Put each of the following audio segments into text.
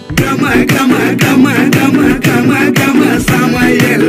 கம கம கம கம கம கம சமையல்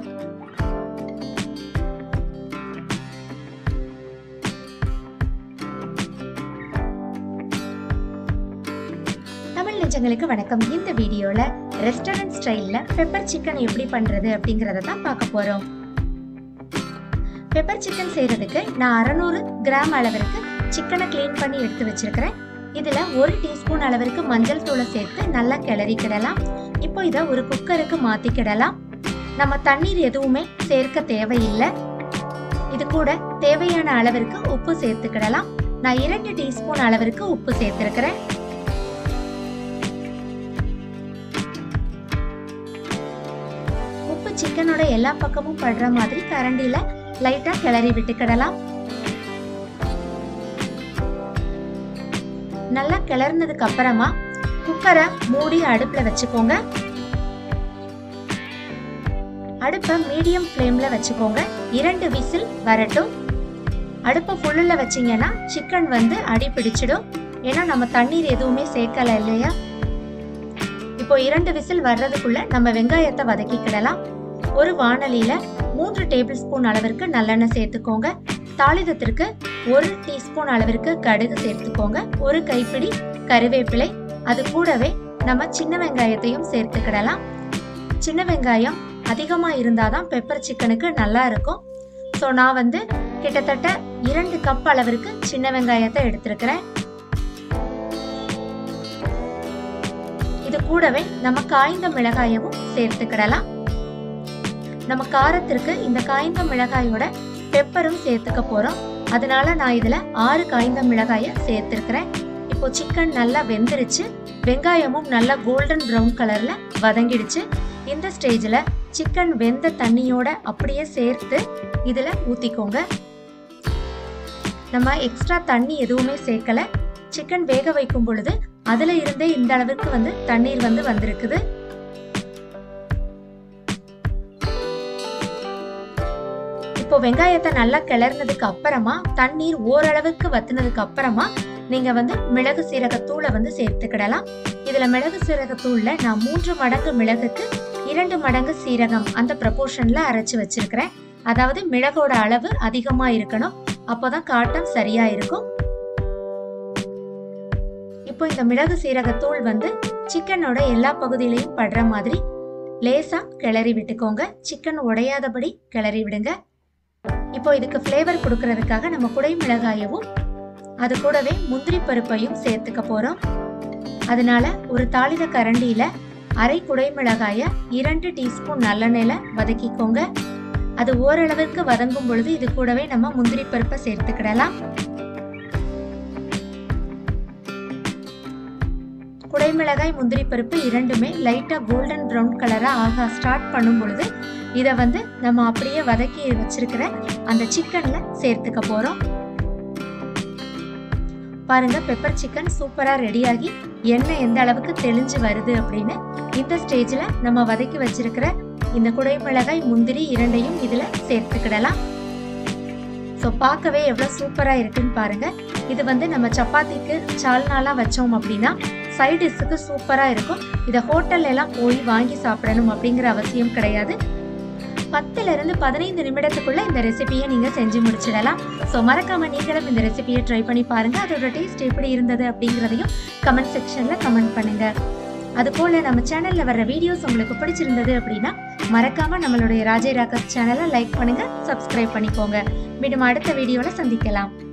தமிழ் நெஞ்சங்களுக்கு வணக்கம் இந்த வீடியோல ரெஸ்டாரண்ட் ஸ்டைல்ல பெப்பர் சிக்கன் எப்படி பண்றது அப்படிங்கறத தான் பார்க்க போறோம் பெப்பர் சிக்கன் செய்யறதுக்கு நான் அறநூறு கிராம் அளவிற்கு சிக்கனை க்ளீன் பண்ணி எடுத்து வச்சிருக்கிறேன் இதுல ஒரு டீஸ்பூன் அளவிற்கு மஞ்சள் தூளை சேர்த்து நல்லா கிளறிக்கிடலாம் இப்போ இதை ஒரு குக்கருக்கு மாத்திக்கிடலாம் நம்ம தண்ணீர் எதுவுமே சேர்க்க தேவையில்லை இது கூட தேவையான அளவிற்கு உப்பு சேர்த்துக்கிடலாம் நான் இரண்டு டீஸ்பூன் அளவிற்கு உப்பு சேர்த்திருக்கிறேன் உப்பு சிக்கனோட எல்லா பக்கமும் படுற மாதிரி கரண்டில லைட்டா கிளறி விட்டுக்கிடலாம் நல்லா கிளறினதுக்கு அப்புறமா குக்கரை மூடி அடுப்புல வச்சுக்கோங்க அடுப்பை மீடியம் ஃப்ளேம்ல வச்சுக்கோங்க இரண்டு விசில் வரட்டும் அடுப்பை ஃபுல்லில் வச்சீங்கன்னா சிக்கன் வந்து அடி பிடிச்சிடும் ஏன்னா நம்ம தண்ணீர் எதுவுமே சேர்க்கல இல்லையா இப்போ இரண்டு விசில் வர்றதுக்குள்ள நம்ம வெங்காயத்தை வதக்கிக்கிடலாம் ஒரு வாணலியில மூன்று டேபிள் ஸ்பூன் அளவிற்கு நல்லெண்ணெய் சேர்த்துக்கோங்க தாளிதத்திற்கு ஒரு டீஸ்பூன் அளவிற்கு கடுகு சேர்த்துக்கோங்க ஒரு கைப்பிடி கருவேப்பிலை அது கூடவே நம்ம சின்ன வெங்காயத்தையும் சேர்த்துக்கிடலாம் சின்ன வெங்காயம் அதிகமா இருந்தாதான் பெப்பர் சிக்கனுக்கு நல்லா இருக்கும் ஸோ நான் வந்து கிட்டத்தட்ட இரண்டு கப் அளவிற்கு சின்ன வெங்காயத்தை எடுத்திருக்கிறேன் இது கூடவே நம்ம காய்ந்த மிளகாயவும் சேர்த்துக்கிடலாம் நம்ம காரத்திற்கு இந்த காய்ந்த மிளகாயோட பெப்பரும் சேர்த்துக்க போறோம் அதனால நான் இதுல ஆறு காய்ந்த மிளகாய சேர்த்திருக்கிறேன் இப்போ சிக்கன் நல்லா வெந்துருச்சு வெங்காயமும் நல்லா கோல்டன் ப்ரௌன் கலர்ல வதங்கிடுச்சு இந்த ஸ்டேஜ்ல சிக்கன் வெந்த தண்ணியோட அப்படியே சேர்த்து இதுல ஊத்திக்கோங்க நம்ம எக்ஸ்ட்ரா தண்ணி எதுவுமே சேர்க்கல சிக்கன் வேக வைக்கும் பொழுது அதுல இருந்தே இந்த அளவுக்கு வந்து தண்ணீர் வந்து வந்திருக்குது இப்போ வெங்காயத்தை நல்லா கிளறினதுக்கு அப்புறமா தண்ணீர் ஓரளவுக்கு வத்துனதுக்கு அப்புறமா நீங்க வந்து மிளகு சீரகத்தூளை வந்து சேர்த்துக்கிடலாம் இதுல மிளகு சீரகத்தூள்ல நான் மூன்று மடங்கு மிளகுக்கு இரண்டு மடங்கு சீரகம் அந்த ப்ரப்போர்ஷன்ல அரைச்சு வச்சிருக்கிறேன் அதாவது மிளகோட அளவு அதிகமா இருக்கணும் அப்போதான் காட்டம் சரியா இருக்கும் இப்போ இந்த மிளகு சீரகத்தூள் வந்து சிக்கனோட எல்லா பகுதியிலையும் படுற மாதிரி லேசா கிளறி விட்டுக்கோங்க சிக்கன் உடையாதபடி கிளறி விடுங்க இப்போ இதுக்கு ஃப்ளேவர் கொடுக்கறதுக்காக நம்ம குடை மிளகாயவும் அது கூடவே முந்திரி பருப்பையும் சேர்த்துக்க போறோம் அதனால ஒரு தாளித கரண்டியில அரை குடை மிளகாய இரண்டு டீஸ்பூன் நல்லெண்ணெயில வதக்கிக்கோங்க அது ஓரளவுக்கு வதங்கும் பொழுது இது கூடவே நம்ம முந்திரி பருப்பை சேர்த்துக்கிடலாம் குடைமிளகாய் முந்திரி பருப்பு இரண்டுமே லைட்டா கோல்டன் ப்ரௌன் கலரா ஆக ஸ்டார்ட் பண்ணும் பொழுது இதை வந்து நம்ம அப்படியே வதக்கி வச்சிருக்கிற அந்த சிக்கன்ல சேர்த்துக்க போறோம் பாருங்க பெப்பர் சிக்கன் சூப்பரா ரெடியாகி எண்ணெய் எந்த அளவுக்கு தெளிஞ்சு வருது அப்படின்னு இந்த ஸ்டேஜ்ல நம்ம வதக்கி வச்சிருக்கிற இந்த குடைமிளகாய் முந்திரி இரண்டையும் இதுல சேர்த்துக்கிடலாம் ஸோ பார்க்கவே எவ்வளோ சூப்பராக இருக்குன்னு பாருங்க இது வந்து நம்ம சப்பாத்திக்கு சால்னாலாம் வச்சோம் அப்படின்னா சைட் டிஷ்ஷுக்கு சூப்பராக இருக்கும் இதை ஹோட்டல்ல எல்லாம் போய் வாங்கி சாப்பிடணும் அப்படிங்கிற அவசியம் கிடையாது பத்துல இருந்து பதினைந்து நிமிடத்துக்குள்ள இந்த ரெசிபியை நீங்க செஞ்சு முடிச்சிடலாம் ஸோ மறக்காம நீங்களும் இந்த ரெசிபியை ட்ரை பண்ணி பாருங்க அதோட டேஸ்ட் எப்படி இருந்தது அப்படிங்கிறதையும் கமெண்ட் செக்ஷன்ல கமெண்ட் பண்ணுங்க அது போல நம்ம சேனல்ல வர்ற வீடியோஸ் உங்களுக்கு பிடிச்சிருந்தது அப்படின்னா மறக்காம நம்மளுடைய ராஜே ராக்கப் சேனலை லைக் பண்ணுங்க சப்ஸ்கிரைப் பண்ணிக்கோங்க மீண்டும் அடுத்த வீடியோல சந்திக்கலாம்